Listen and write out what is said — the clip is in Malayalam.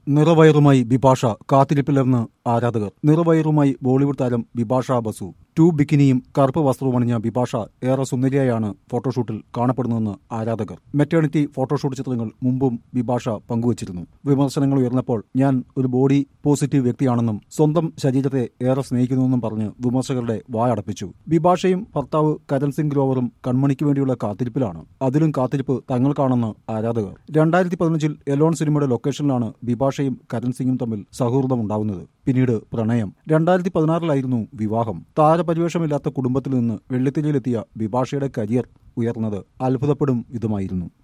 നിറവയറുമായി ബിപാഷ കാത്തിരിപ്പിലെന്ന് ആരാധകർ നിറവയറുമായി ബോളിവുഡ് താരം ബിപാഷ ബസു ടൂ ബിക്കിനിയും കറുപ്പ് വസ്ത്രവും അണിഞ്ഞ ബിപാഷ ഏറെ സുന്ദരിയായാണ് ഫോട്ടോഷൂട്ടിൽ കാണപ്പെടുന്നതെന്ന് ആരാധകർ മെറ്റേണിറ്റി ഫോട്ടോഷൂട്ട് ചിത്രങ്ങൾ മുമ്പും ബിപാഷ പങ്കുവച്ചിരുന്നു വിമർശനങ്ങൾ ഉയർന്നപ്പോൾ ഞാൻ ഒരു ബോഡി പോസിറ്റീവ് വ്യക്തിയാണെന്നും സ്വന്തം ശരീരത്തെ ഏറെ സ്നേഹിക്കുന്നുവെന്നും പറഞ്ഞ് വിമർശകരുടെ വായടപ്പിച്ചു ബിപാഷയും ഭർത്താവ് കരൺ സിംഗ് ഗ്രോവറും കൺമണിക്ക് വേണ്ടിയുള്ള കാത്തിരിപ്പിലാണ് അതിലും കാത്തിരിപ്പ് തങ്ങൾക്കാണെന്ന് ആരാധകർ രണ്ടായിരത്തി പതിനഞ്ചിൽ എലോൺ സിനിമയുടെ ലൊക്കേഷനിലാണ് ബിപാഷയും കരൺ സിംഗും തമ്മിൽ സൗഹൃദമുണ്ടാവുന്നത് പിന്നീട് പ്രണയം രണ്ടായിരത്തി പതിനാറിലായിരുന്നു വിവാഹം താരപരിവേഷമില്ലാത്ത കുടുംബത്തിൽ നിന്ന് വെള്ളിത്തിരയിലെത്തിയ ബിപാഷയുടെ കരിയർ ഉയർന്നത് അത്ഭുതപ്പെടും വിധമായിരുന്നു